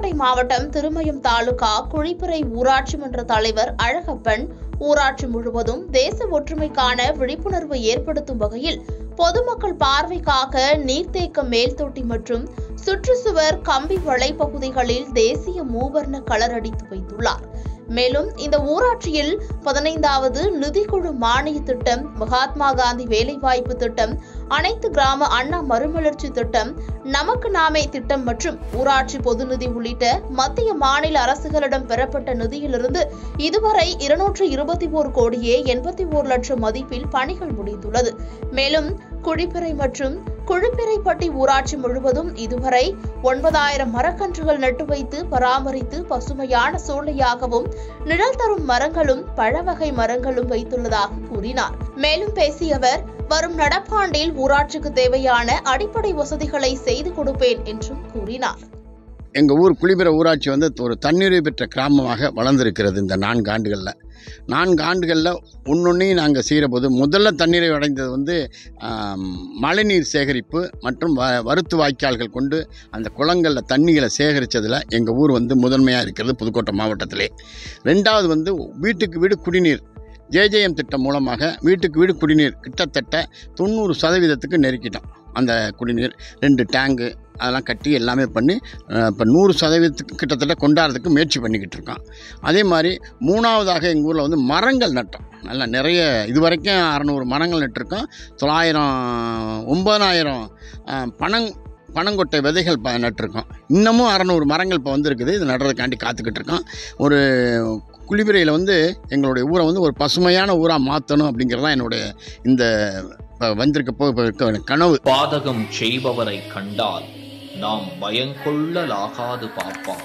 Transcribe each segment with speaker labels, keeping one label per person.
Speaker 1: புதுக்கோட்டை மாவட்டம் திருமயம் தாலுகா குழிப்புரை ஊராட்சி மன்ற தலைவர் அழகப்பன் ஊராட்சி முழுவதும் தேச ஒற்றுமைக்கான விழிப்புணர்வு ஏற்படுத்தும் வகையில் பொதுமக்கள் பார்வைக்காக நீர்த்தேக்க மேல்தொட்டி மற்றும் சுற்றுச்சுவர் கம்பி வளைப்பகுதிகளில் தேசிய மூவர்ண கலர் அடித்து வைத்துள்ளார் மேலும் இந்த ஊராட்சியில் பதினைந்தாவது நிதிக்குழு மானிய திட்டம் மகாத்மா காந்தி வேலைவாய்ப்பு திட்டம் அனைத்து கிராம அண்ணா மறுமலர்ச்சி திட்டம் நமக்கு நாமே திட்டம் மற்றும் ஊராட்சி பொது நிதி உள்ளிட்ட மத்திய மாநில அரசுகளிடம் பெறப்பட்ட நிதியிலிருந்து இதுவரை இருநூற்று இருபத்தி ஓரு கோடியே எண்பத்தி ஓரு லட்சம் மதிப்பில் பணிகள் முடிந்துள்ளது மேலும் குழிப்பிறை மற்றும் குழிப்பிறைப்பட்டி ஊராட்சி முழுவதும் இதுவரை ஒன்பதாயிரம் மரக்கன்றுகள் நட்டு வைத்து பராமரித்து பசுமையான சூழ்நிலையாகவும் நிழல் தரும் மரங்களும் பழவகை மரங்களும் வைத்துள்ளதாக கூறினார் மேலும் பேசிய அவர் வரும் நடப்பாண்டில் ஊராட்சிக்கு தேவையான அடிப்படை வசதிகளை செய்து கொடுப்பேன் என்றும் கூறினார்
Speaker 2: எங்கள் ஊர் குளிபிற ஊராட்சி வந்து ஒரு தன்னுரிமை பெற்ற கிராமமாக வளர்ந்திருக்கிறது இந்த நான்கு ஆண்டுகளில் நான்கு ஆண்டுகளில் ஒன்றொன்றையும் நாங்கள் செய்கிறபோது முதல்ல தண்ணீரை அடைந்தது வந்து ஆம், மழைநீர் சேகரிப்பு மற்றும் வ வருத்து வாய்க்கால்கள் கொண்டு அந்த குளங்களில் தண்ணிகளை சேகரித்ததில் எங்கள் ஊர் வந்து முதன்மையாக இருக்கிறது புதுக்கோட்டை மாவட்டத்திலே ரெண்டாவது வந்து வீட்டுக்கு வீடு குடிநீர் ஜேஜேஎம் திட்டம் மூலமாக வீட்டுக்கு வீடு குடிநீர் கிட்டத்தட்ட தொண்ணூறு சதவீதத்துக்கு நெருக்கிட்டோம் அந்த குடிநீர் ரெண்டு டேங்கு அதெல்லாம் கட்டி எல்லாமே பண்ணி இப்போ நூறு சதவீதத்துக்கு கிட்டத்தட்ட கொண்டாடுறதுக்கு முயற்சி பண்ணிக்கிட்டு இருக்கோம் அதே மாதிரி மூணாவதாக எங்கள் ஊரில் வந்து மரங்கள் நட்டோம் நல்லா நிறைய இது வரைக்கும் அறநூறு மரங்கள் நட்டிருக்கோம் தொள்ளாயிரம் ஒம்பதாயிரம் பனங் பனங்கொட்டை விதைகள் ப நட்டிருக்கோம் இன்னமும் அறநூறு மரங்கள் இப்போ வந்திருக்குது இது நடுறதுக்காண்டி காத்துக்கிட்டு இருக்கோம் ஒரு குளிபிரையில் வந்து எங்களுடைய ஊரை வந்து ஒரு பசுமையான ஊராக மாற்றணும் அப்படிங்கிறது தான் என்னுடைய இந்த இப்போ வந்திருக்க போ இப்போ இருக்க கனவு
Speaker 3: பாதகம் செய்பவரை கண்டால் நாம் பயங்கொள்ளலாகாது பாப்பா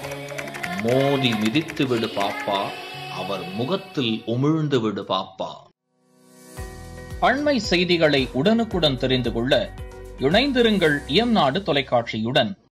Speaker 3: மோதி மிதித்து விடு பாப்பா அவர் முகத்தில் உமிழ்ந்து விடு பாப்பா அண்மை செய்திகளை உடனுக்குடன் தெரிந்து கொள்ள இணைந்திருங்கள் இயம்நாடு தொலைக்காட்சியுடன்